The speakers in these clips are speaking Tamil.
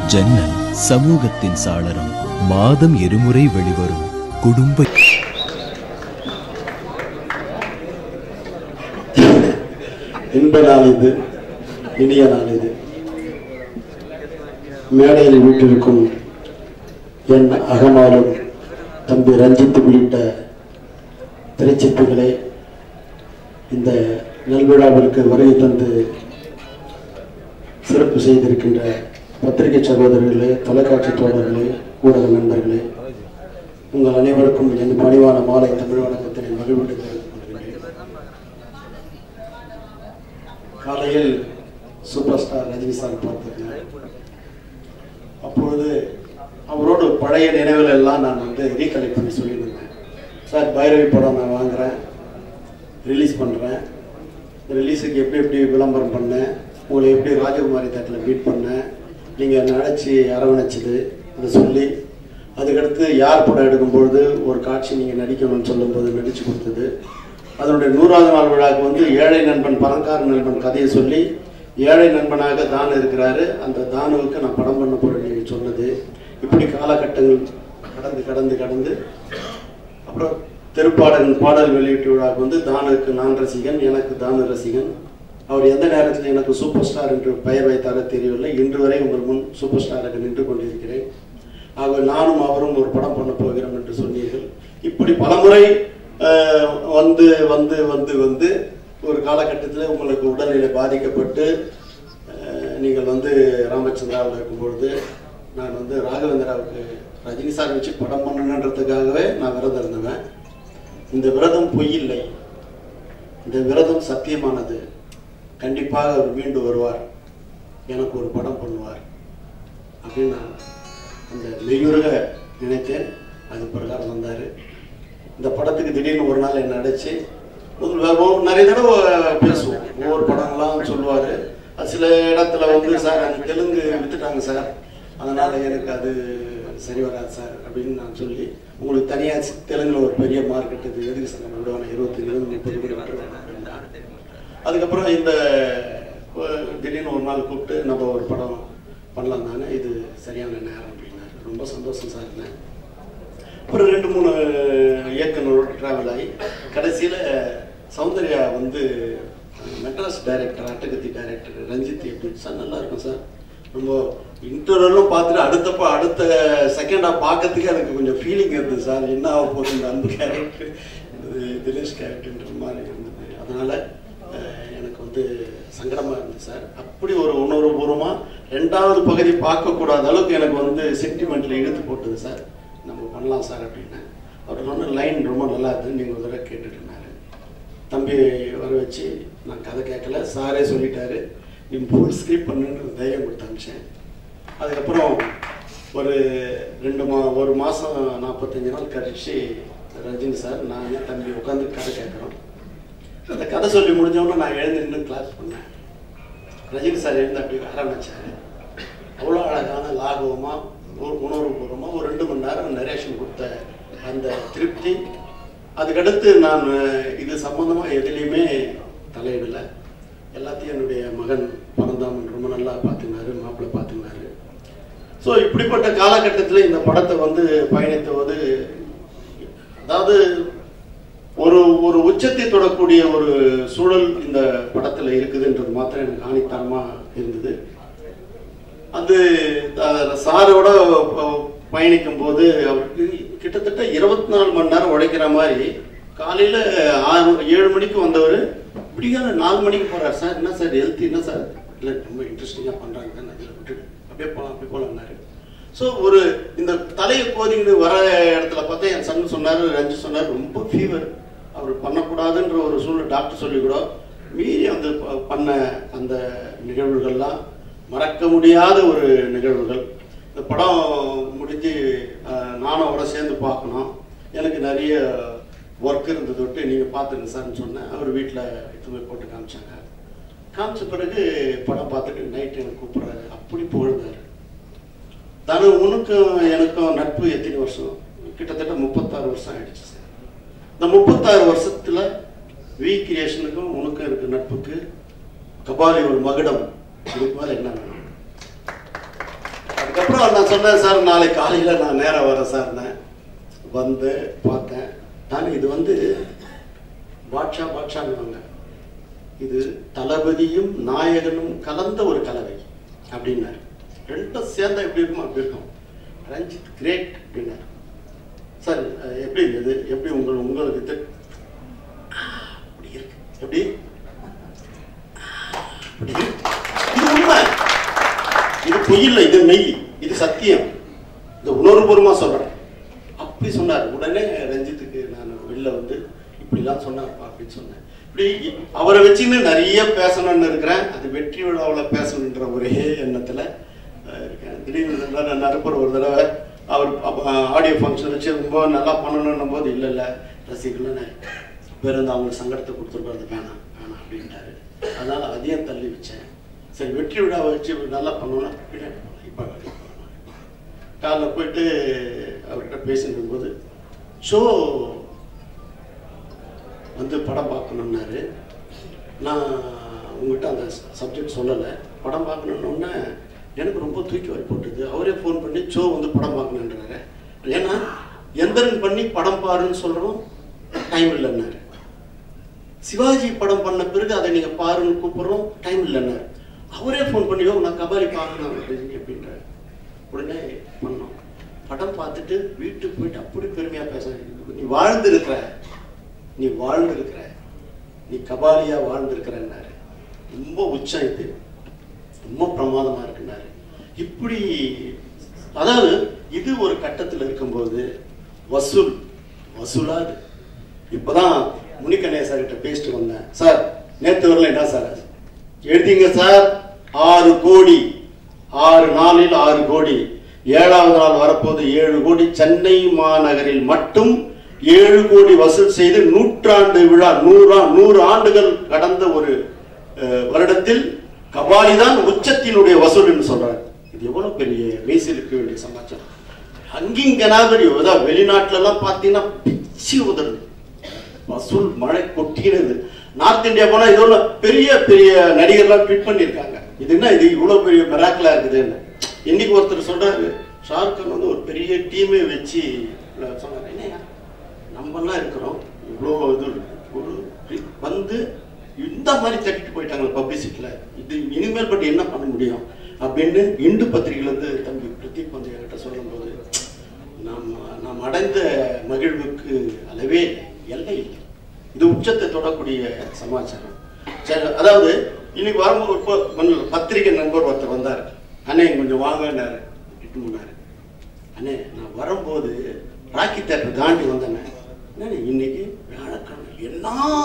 ஜன்னல் சமூகத்தின் சாளரம் மாதம் இருமுறை வெளிவரும் குடும்ப இன்ப நாள் இது இனிய நாள் இது மேடையில் வீட்டிருக்கும் என் அகமாலும் தம்பி ரஞ்சித் உள்ளிட்ட திரைச்சித்துகளே இந்த நல்விழாவிற்கு வருகை தந்து சிறப்பு செய்திருக்கின்ற பத்திரிகை சகோதரர்களே தொலைக்காட்சி தோழர்களே ஊடக நண்பர்களே உங்கள் அனைவருக்கும் என் பணிவான மாலை தமிழ் வணக்கத்தினை மகிழ்வுடன் தெரிவித்துக் கொள்கிறேன் காலையில் சூப்பர் ஸ்டார் ரஜினி சார் பார்த்திருந்தேன் அப்பொழுது அவரோட பழைய நினைவுகள் எல்லாம் நான் வந்து ரீகலெக்ட் பண்ணி சொல்லியிருந்தேன் சார் பைரவி படம் நான் வாங்குறேன் ரிலீஸ் பண்ணுறேன் ரிலீஸுக்கு எப்படி எப்படி விளம்பரம் பண்ணேன் உங்களை எப்படி ராஜகுமாரி தேட்டரில் மீட் பண்ணேன் நீங்கள் நினச்சி அரவணைச்சது அதை சொல்லி அதுக்கடுத்து யார் படம் எடுக்கும்பொழுது ஒரு காட்சி நீங்கள் நடிக்கணும்னு சொல்லும்போது நடித்து கொடுத்தது அதனுடைய நூறாவது நாள் விழாவுக்கு வந்து ஏழை நண்பன் பணக்கார நண்பன் கதையை சொல்லி ஏழை நண்பனாக தான் இருக்கிறாரு அந்த தானுவுக்கு நான் படம் பண்ண போறேன் நீங்கள் சொன்னது இப்படி காலகட்டங்கள் கடந்து கடந்து கடந்து அப்புறம் திருப்பாடல் பாடல் வெளியீட்டு விழாவுக்கு வந்து தானுக்கு நான் ரசிகன் எனக்கு தானு ரசிகன் அவர் எந்த நேரத்தில் எனக்கு சூப்பர் ஸ்டார் என்று பெயர் வைத்தாரோ தெரியவில்லை இன்று வரை உங்கள் முன் சூப்பர் ஸ்டாராக நின்று கொண்டிருக்கிறேன் ஆக நானும் அவரும் ஒரு படம் பண்ண போகிறோம் என்று சொன்னீர்கள் இப்படி பலமுறை அஹ், வந்து வந்து வந்து வந்து ஒரு காலகட்டத்தில் உங்களுக்கு உடல்நிலை பாதிக்கப்பட்டு அஹ், நீங்கள் வந்து ராமச்சந்திராவில் இருக்கும்பொழுது நான் வந்து ராகவேந்திராவுக்கு ரஜினி சார் வச்சு படம் பண்ணணுன்றதுக்காகவே நான் விரதம் இருந்தவன் இந்த விரதம் பொய் இல்லை இந்த விரதம் சத்தியமானது கண்டிப்பாக அவர் மீண்டு வருவார் எனக்கு ஒரு படம் பண்ணுவார் அப்படின்னு நான் அந்த மெய்யுருக நினைத்தேன் அது பிரகாரம் வந்தார் இந்த படத்துக்கு திடீர்னு ஒரு நாள் என்ன அடைச்சு முதல் வே- ஒவ்வொரு- நிறைய தடவை பேசுவோம் ஒவ்வொரு படங்கள்லாம் சொல்லுவார் சில இடத்துல வந்து சார் அந்த தெலுங்கு வித்துட்டாங்க சார் அதனால எனக்கு அது சரி வராது சார் அப்படின்னு நான் சொல்லி உங்களுக்கு தனியாக தெலுங்குல ஒரு பெரிய மார்க்கெட் இது எதுக்கு சார் நம்ம விடுவாங்க இருபத்தஞ்சு முப்பது கோடி விட்டுருவாங்க அப்படின்னா அதுக்கப்புறம் இந்த அஹ், திடீர்னு ஒரு நாள் கூப்பிட்டு நம்ம ஒரு படம் பண்ணலாம் தானே இது சரியான நேரம் அப்படின்னாரு ரொம்ப சந்தோஷம் சார் இருந்தேன் அப்புறம் ரெண்டு மூணு இயக்குனரோட ட்ராவல் ஆகி கடைசியில் சௌந்தர்யா வந்து மெட்ராஸ் டைரக்டர் அட்டகத்தி டைரக்டர் ரஞ்சித் எப்படி சார் நல்லா இருக்கும் சார் ரொம்ப இன்டர்வலும் பார்த்துட்டு அடுத்தப்ப அடுத்த செகண்டாக பார்க்கறதுக்கு எனக்கு கொஞ்சம் ஃபீலிங் இருந்தது சார் என்ன ஆக போகுது இந்த அன்பு கேரக்டர் தினேஷ் கேரக்டர்ன்ற மாதிரி இருந்தது அதனால் எனக்கு வந்து சங்கடமாக இருந்தது சார் அப்படி ஒரு உணர்வுபூர்வமாக ரெண்டாவது பகுதி பார்க்கக்கூடாத அளவுக்கு எனக்கு வந்து சென்டிமெண்ட்டில் இழுத்து போட்டது சார் நம்ம பண்ணலாம் சார் அப்படின்னு அவர் சொன்ன லைன் ரொம்ப நல்லா இருந்தது நீங்கள் ஒரு தடவை கேட்டுட்டு இருந்தாரு தம்பி வர வச்சு நான் கதை கேட்கல சாரே சொல்லிட்டாரு நீ ஃபுல் ஸ்கிரிப்ட் பண்ணுன்னு தைரியம் கொடுத்து அனுப்பிச்சேன் அதுக்கப்புறம் ஒரு ரெண்டு மா ஒரு மாதம் நாற்பத்தஞ்சு நாள் கழிச்சு ரஜினி சார் நான் தம்பி உட்காந்து கதை கேட்குறோம் அந்த கதை சொல்லி முடிஞ்சவொடனே நான் எழுந்து நின்று கிளாஸ் பண்ணேன் ரஜினி சார் எழுந்து அப்படி ஆரம்பிச்சாரு அவ்வளோ அழகான லாகவமாக ஒரு உணர்வுபூர்வமாக ஒரு ரெண்டு மணி நேரம் நரேஷன் கொடுத்த அந்த திருப்தி அதுக்கடுத்து நான் இது சம்பந்தமாக எதுலேயுமே தலையிடலை எல்லாத்தையும் என்னுடைய மகன் பரந்தாமன் ரொம்ப நல்லா பார்த்துனாரு மாப்பிள்ளை பார்த்துனாரு ஸோ இப்படிப்பட்ட காலகட்டத்தில் இந்த படத்தை வந்து பயணித்துவது அதாவது ஒரு ஒரு உச்சத்தை தொடக்கூடிய ஒரு சூழல் இந்த படத்தில் இருக்குதுன்றது மாத்திரம் எனக்கு ஆணித்தரமாக இருந்தது அது அஹ், சாரோட ப- பயணிக்கும் போது அவருக்கு கிட்டத்தட்ட இருபத்தி நாலு மணி நேரம் உழைக்கிற மாதிரி காலையில ஆறு ஏழு மணிக்கு வந்தவர் விடிகால நாலு மணிக்கு போறார் சார் என்ன சார் ஹெல்த் என்ன சார் இல்லை ரொம்ப இன்ட்ரெஸ்டிங்காக பண்றாங்க தான் அதில் விட்டுட்டு அப்படியே போகலாம் அப்படி போகலாம்னாரு ஸோ ஒரு இந்த தலையை கோதிக்கிட்டு வர இடத்துல பார்த்தா என் சன் சொன்னார் ரஞ்சு சொன்னார் ரொம்ப ஃபீவர் அவர் பண்ணக்கூடாதுன்ற ஒரு சூழ்நிலை டாக்டர் சொல்லி கூட மீறி வந்து ப- பண்ண அந்த நிகழ்வுகள்லாம் மறக்க முடியாத ஒரு நிகழ்வுகள் இந்த படம் முடிஞ்சு அஹ், நானும் அவரை சேர்ந்து பார்க்கணும் எனக்கு நிறைய ஒர்க் இருந்தது தொட்டு நீங்கள் பார்த்துங்க சார்னு சொன்னேன் அவர் வீட்டில் எடுத்து போட்டு காமிச்சாங்க காமிச்ச பிறகு படம் பார்த்துட்டு நைட் எனக்கு கூப்பிட்றாரு அப்படி புகழ்ந்தாரு தனு உனக்கும் எனக்கும் நட்பு எத்தனை வருஷம் கிட்டத்தட்ட முப்பத்தாறு வருஷம் ஆயிடுச்சு சார் இந்த முப்பத்தாறு வருஷத்துல வி கிரியேஷனுக்கும் உனக்கும் இருக்க நட்புக்கு கபாலி ஒரு மகுடம் இதுக்கு மேல என்ன வேணும் அதுக்கு அதுக்கப்புறம் நான் சொன்னேன் சார் நாளைக்கு காலையில் நான் நேரம் வரேன் சார்னேன் வந்து பார்த்தேன் நான் இது வந்து பாட்ஷா பாட்ஷாங்கிறாங்க இது தளபதியும் நாயகனும் கலந்த ஒரு கலவை அப்படின்னாரு ரெண்டும் சேர்ந்தா எப்படி இருக்குமோ அப்படி இருக்கும் ரஞ்சித் கிரேட் அப்படின்னாரு சார் அஹ், எப்படி இது எப்படி உங்கள் உங்களுக்கு இது அப்படி இருக்கு எப்படி அப்படி இருக்கு. இது உண்மை இது பொய் இல்லை இது மெய் இது சத்தியம் இது உணர்வுபூர்வமா சொல்றேன் அப்படி சொன்னார் உடனே ரஞ்சித்துக்கு நான் வெளில வந்து இப்படிலாம் சொன்னார்ப்பா அப்படின்னு சொன்னேன் இப்படி அவரை வச்சுன்னு நிறைய பேசணும்னு இருக்கிறேன் அது வெற்றி விழாவில் பேசணுன்ற ஒரே எண்ணத்துல அஹ், இருக்கேன் திடீர்னு நான் நறுப்பர் ஒரு தடவை அவர் ஆடியோ ஃபங்க்ஷன் வச்சு ரொம்ப நல்லா பண்ணணும்னும் போது இல்லை இல்லை ரசிகர்கள்னு வேற வந்து அவங்களுக்கு சங்கடத்தை கொடுத்துருக்காரு வேணாம் வேணாம் அப்படின்ட்டாரு அதனால அதையும் தள்ளி வச்சேன் சரி வெற்றி விழாவை வச்சு நல்லா பண்ணோம்னா பின்னாடி போகலாம் இப்போ காலைல போயிட்டு அவர்கிட்ட பேசிட்டு இருக்கும்போது ஷோ வந்து படம் பார்க்கணுன்னாரு நான் உங்ககிட்ட அந்த சப்ஜெக்ட் சொல்லலை படம் பார்க்கணுன்னொன்னே எனக்கு ரொம்ப தூக்கி வாரி போட்டுது அவரே ஃபோன் பண்ணி ஷோ வந்து படம் பார்க்கணுன்றாரு ஏன்னா எந்திரன் பண்ணி படம் பாருன்னு சொல்கிறோம் டைம் இல்லைன்னாரு சிவாஜி படம் பண்ண பிறகு அதை நீங்க பாருன்னு கூப்பிடுறோம் டைம் இல்லைன்னாரு அவரே ஃபோன் பண்ணியோ நான் கபாலி பார்க்கணும் அப்படின்னு அப்படின்றாரு உடனே பண்ணோம் படம் பார்த்துட்டு வீட்டுக்கு போயிட்டு அப்படி பெருமையா பேச நீ வாழ்ந்து இருக்கிற நீ வாழ்ந்து இருக்கிற நீ கபாலியா வாழ்ந்து இருக்கிறன்னாரு ரொம்ப உச்சம் இது ரொம்ப பிரமாதமா இருக்குன்னாரு இப்படி அதாவது இது ஒரு கட்டத்தில் இருக்கும்போது வசூல் வசூலாது இப்பதான் முனிகணே சார் கிட்ட பேசிட்டு வந்தேன் சார் நேத்து வரல என்ன சார் எழுதிங்க சார் ஆறு கோடி ஆறு நாளில் ஆறு கோடி ஏழாவது நாள் வரப்போது ஏழு கோடி சென்னை மாநகரில் மட்டும் ஏழு கோடி வசூல் செய்து நூற்றாண்டு விழா நூறா நூறு ஆண்டுகள் கடந்த ஒரு அஹ், வருடத்தில் கபாலி தான் உச்சத்தினுடைய வசூல் என்று சொல்றாரு இது எவ்வளவு பெரிய மெய்சிலுக்க வேண்டிய சமாச்சாரம் அங்கிங்கனாவது அதாவது வெளிநாட்டுல எல்லாம் பாத்தீங்கன்னா பிச்சு உதறது வசூல் மழை கொட்டினது நார்த் இந்தியா போனா இது ஒண்ணு பெரிய பெரிய நடிகர்லாம் ட்வீட் பண்ணியிருக்காங்க இது என்ன இது இவ்வளவு பெரிய மெராக்கலா இருக்குதுன்னு இன்னைக்கு ஒருத்தர் சொல்றாரு ஷாருக் கான் வந்து ஒரு பெரிய டீமே வச்சு சொன்னாரு என்னையா நம்மலாம் இருக்கிறோம் இவ்வளோ இது இருக்கு. ஒரு re- வந்து இந்த மாதிரி தட்டிட்டு போயிட்டாங்க பப்ளிசிட்டில இது இனிமேல் பட் என்ன பண்ண முடியும் அப்படின்னு இந்து பத்திரிகையில இருந்து தம்பி பிரதீப் வந்து என்கிட்ட சொல்லும்போது நாம் நாம் அடைந்த மகிழ்வுக்கு அளவே இல்லை, எல்லை இல்லை இது உச்சத்தை தொடக்கூடிய சமாச்சாரம் சரி அதாவது இன்னைக்கு வரும்போது இப்போ ஒண்ணும் இல்ல, பத்திரிகை நண்பர் ஒருத்தர் வந்தார் அண்ணே இங்க கொஞ்சம் வாங்கினாரு இட்டு முன்னாரு அண்ணே நான் வரும்போது ராக்கி தேட்டர் தாண்டி வந்தேண்ணே அண்ணே இன்னைக்கு வியாழக்கிழமை என்ன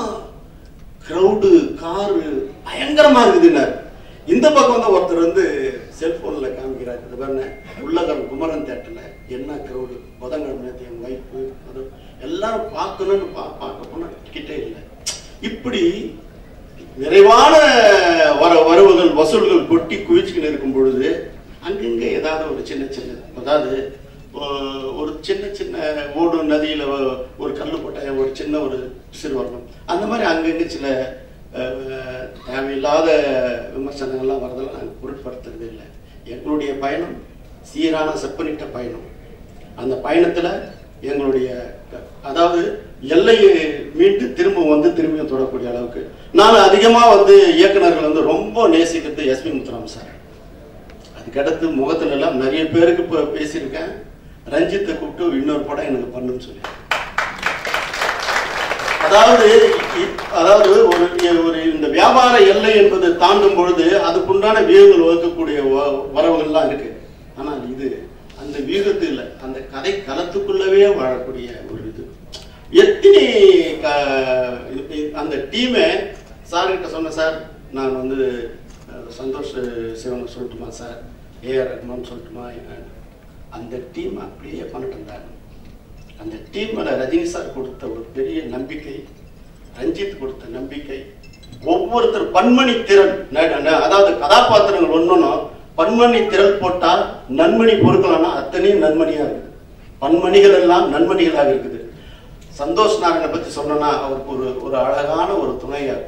க்ரௌடு காரு பயங்கரமா இருக்குதுன்னாரு இந்த பக்கம் வந்து ஒருத்தர் வந்து செல்போன்ல காமிக்கிறார் இது பாருங்க உள்ளகரம் குமரன் தேட்டர்ல என்ன க்ரௌடு புதன்கிழமை என் வைப்பு அது எல்லாரும் பார்க்கணும்னு பா பார்க்க போனா கிட்டே இல்லை இப்படி நிறைவான வர வரவுகள் வசூல்கள் கொட்டி குவிச்சுக்கின்னு இருக்கும் பொழுது அங்கங்க ஏதாவது ஒரு சின்ன சின்ன அதாவது ஒ- ஒரு சின்ன சின்ன ஓடும் நதியில ஒ- ஒரு கல்லு போட்ட ஒரு சின்ன ஒரு சிறுவர்ணம் அந்த மாதிரி அங்கங்க சில அஹ், தேவையில்லாத விமர்சனங்கள்லாம் வரதெல்லாம் நாங்கள் பொருட்படுத்துறது இல்லை எங்களுடைய பயணம் சீரான செப்பனிட்ட பயணம் அந்த பயணத்துல எங்களுடைய அதாவது எல்லையை மீண்டு திரும்ப வந்து திரும்பியும் தொடரக்கூடிய அளவுக்கு நான் அதிகமா வந்து இயக்குனர்கள் வந்து ரொம்ப நேசிக்கிறது எஸ்பி முத்துராம் சார் அதுக்கடுத்து முகத்துல எல்லாம் நிறைய பேருக்கு இப்போ பேசியிருக்கேன் ரஞ்சித்தை கூப்பிட்டு இன்னொரு படம் எனக்கு பண்ணுன்னு சொல்லி அதாவது இ- அதாவது ஒரு ஒரு இந்த வியாபார எல்லை என்பது தாண்டும் பொழுது அதுக்குண்டான வியூகங்கள் வகுக்கக்கூடிய வ- வரவுகள்லாம் இருக்கு ஆனால் இது அந்த வியூகத்து இல்லை அந்த கதை களத்துக்குள்ளவே வாழக்கூடிய ஒரு இது எத்தனை க- இது- அந்த டீமை சார் கிட்ட சொன்னேன் சார் நான் வந்து அஹ், சந்தோஷ் சிவன் சொல்லட்டுமா சார் ஏஆர் ரஹ்மான் சொல்லட்டுமா அந்த டீம் அப்படியே பண்ணிட்டு இருந்தாங்க அந்த டீம்ல ரஜினி சார் கொடுத்த ஒரு பெரிய நம்பிக்கை ரஞ்சித் கொடுத்த நம்பிக்கை ஒவ்வொருத்தர் பன்மணி திறன் ந- ந- அதாவது கதாபாத்திரங்கள் ஒன்னொன்னும் பன்மணி திரள் போட்டா நன்மணி பொறுக்கலாம்னா அத்தனையும் நன்மணியா இருக்குது பன்மணிகள் எல்லாம் நன்மணிகளாக இருக்குது சந்தோஷ் நாராயணனை பத்தி சொன்னோம்னா அவருக்கு ஒரு ஒரு அழகான ஒரு துணையார்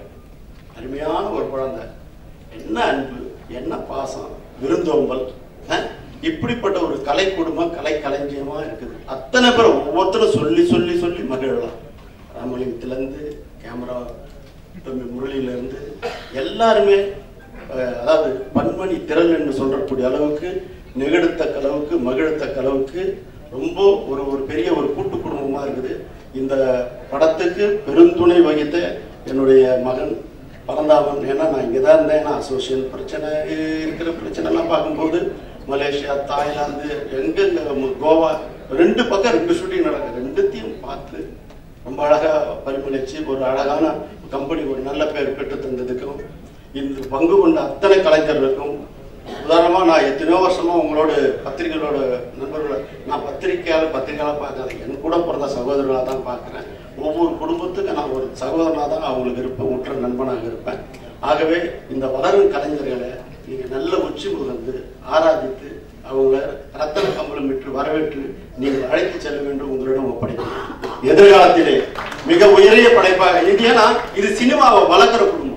அருமையான ஒரு குழந்தை என்ன அன்பு என்ன பாசம் விருந்தோம்பல் அஹ்? இப்படிப்பட்ட ஒரு கலை குடும்பம் கலை களஞ்சியமா இருக்குது அத்தனை பேரும் ஒவ்வொருத்தரும் சொல்லி சொல்லி சொல்லி மகிழலாம் ராமலிங்கத்திலேருந்து கேமரா தம்பி முரளியிலேருந்து எல்லாருமே அஹ், அதாவது பன்மணி திரள் என்று சொல்லக்கூடிய அளவுக்கு நெகிழத்தக்க அளவுக்கு மகிழத்தக்க அளவுக்கு ரொம்ப ஒரு ஒரு பெரிய ஒரு கூட்டு குடும்பமா இருக்குது இந்த படத்துக்கு பெருந்துணை வகித்த என்னுடைய மகன் பரந்தாமன் ஏன்னா நான் இங்கே தான் இருந்தேன் நான் அசோசியல் பிரச்சனை இருக்கிற பிரச்சனைலாம் பார்க்கும்போது மலேசியா தாய்லாந்து எங்கெங்க மு- கோவா ரெண்டு பக்கம் ரெண்டு ஷூட்டிங் நடக்குது ரெண்டுத்தையும் பார்த்து ரொம்ப அழகா பரிமளிச்சு ஒரு அழகான கம்பெனி ஒரு நல்ல பேர் பெற்று தந்ததுக்கும் இந்த பங்கு கொண்ட அத்தனை கலைஞர்களுக்கும் உதாரணமா நான் எத்தனையோ வருஷமா உங்களோட பத்திரிகைகளோட நண்பர்கள் நான் பத்திரிகையாளர் பத்திரிகையாளர் பார்க்கறது என் கூட பிறந்த சகோதரர்களாக தான் பார்க்குறேன் ஒவ்வொரு குடும்பத்துக்கும் நான் ஒரு சகோதரனாக தான் அவங்களுக்கு இருப்பேன் உற்ற நண்பனாக இருப்பேன் ஆகவே இந்த வளரும் கலைஞர்களை நீங்க நல்ல உச்சி முகந்து ஆராதித்து அவங்கள ரத்தன கம்பளம் விட்டு வரவேற்று நீங்கள் அழைத்து செல்ல வேண்டும் உங்களிடம் ஒப்படைக்கிறேன் எதிர்காலத்திலே மிக உயரிய படைப்பாக இது ஏன்னா இது சினிமாவை வளர்க்குற குடும்பம்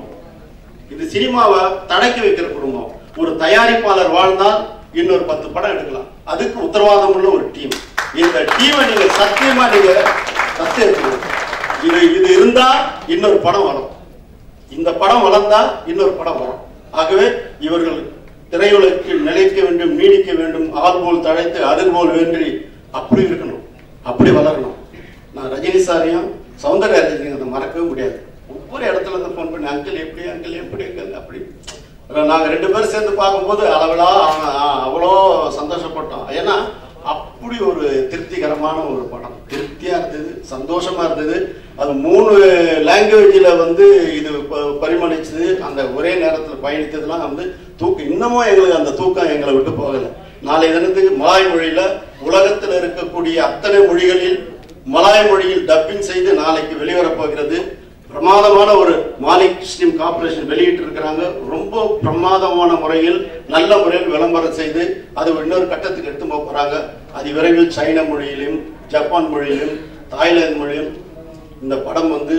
இது சினிமாவை தடக்கி வைக்கிற குடும்பம் ஒரு தயாரிப்பாளர் வாழ்ந்தால் இன்னொரு பத்து படம் எடுக்கலாம் அதுக்கு உத்தரவாதம் உள்ள ஒரு டீம் இந்த டீமை நீங்க சத்தியமா நீங்க சத்து எடுக்கணும் இது இது இருந்தா இன்னொரு படம் வரும் இந்த படம் வளர்ந்தா இன்னொரு படம் வரும் ஆகவே இவர்கள் திரையுலகில் நிலைக்க வேண்டும் நீடிக்க வேண்டும் ஆள் போல் தழைத்து அருள் போல் வென்றி அப்படி இருக்கணும் அப்படி வளரணும் நான் ரஜினி சாரையும் சௌந்தர்யா ரஜினி அதை மறக்கவே முடியாது ஒவ்வொரு இடத்துல இருந்து ஃபோன் பண்ணி அங்கிள் எப்படி அங்கிள் எப்படி அங்கிள் அப்படி அப்புறம் நாங்க ரெண்டு பேரும் சேர்ந்து பார்க்கும்போது அளவிலா அவ- ஆ, அவ்வளோ சந்தோஷப்பட்டோம் ஏன்னா அப்படி ஒரு திருப்திகரமான ஒரு படம் திருப்தியா இருந்தது சந்தோஷமா இருந்தது அது மூணு லாங்குவேஜில் வந்து இது ப- பரிமளிச்சது அந்த ஒரே நேரத்தில் பயணித்ததுலாம் வந்து தூக்கம் இன்னமும் எங்களுக்கு அந்த தூக்கம் எங்களை விட்டு போகலை நாளை தினத்துக்கு மலாய் மொழியில உலகத்தில் இருக்கக்கூடிய அத்தனை மொழிகளில் மலாய் மொழியில் டப்பிங் செய்து நாளைக்கு வெளிவரப் போகிறது பிரமாதமான ஒரு மாலிக் ஸ்டீம் கார்பரேஷன் வெளியிட்டு இருக்கிறாங்க ரொம்ப பிரமாதமான முறையில் நல்ல முறையில் விளம்பரம் செய்து அது இன்னொரு கட்டத்துக்கு எடுத்து போக போறாங்க அது விரைவில் சைன மொழியிலும் ஜப்பான் மொழியிலும் தாய்லாந்து மொழியிலும் இந்த படம் வந்து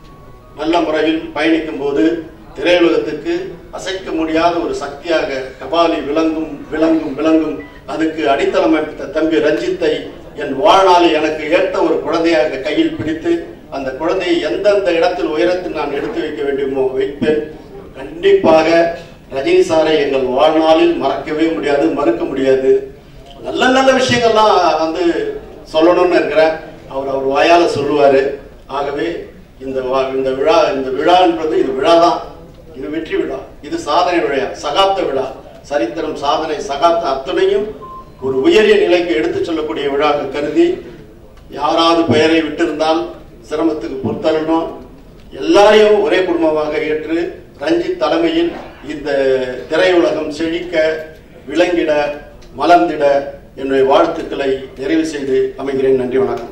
நல்ல முறையில் பயணிக்கும் போது திரையுலகத்துக்கு அசைக்க முடியாத ஒரு சக்தியாக கபாலி விளங்கும் விளங்கும் விளங்கும் அதுக்கு அடித்தளம் அமைத்த தம்பி ரஞ்சித்தை என் வாழ்நாளில் எனக்கு ஏற்ற ஒரு குழந்தையாக கையில் பிடித்து அந்த குழந்தையை எந்தெந்த இடத்தில் உயரத்தில் நான் எடுத்து வைக்க வேண்டுமோ வைப்பேன் கண்டிப்பாக ரஜினி சாரை எங்கள் வாழ்நாளில் மறக்கவே முடியாது மறுக்க முடியாது நல்ல நல்ல விஷயங்கள்லாம் வந்து சொல்லணும்னு இருக்கிறேன் அவர் அவர் வாயால சொல்லுவாரு ஆகவே இந்த வா- இந்த விழா இந்த விழான்றது இது விழா தான் இது வெற்றி விழா இது சாதனை விழா சகாப்த விழா சரித்திரம் சாதனை சகாப்த அத்தனையும் ஒரு உயரிய நிலைக்கு எடுத்துச் சொல்லக்கூடிய விழாக கருதி யாராவது பெயரை விட்டிருந்தால் சிரமத்துக்கு பொறுத்தரணும் எல்லாரையும் ஒரே குடும்பமாக ஏற்று ரஞ்சித் தலைமையில் இந்த திரையுலகம் செழிக்க விளங்கிட மலர்ந்திட என்னுடைய வாழ்த்துக்களை நிறைவு செய்து அமைகிறேன் நன்றி வணக்கம்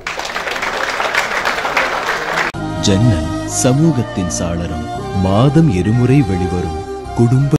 ஜன்னல் சமூகத்தின் சாளரம் மாதம் இருமுறை வெளிவரும் குடும்ப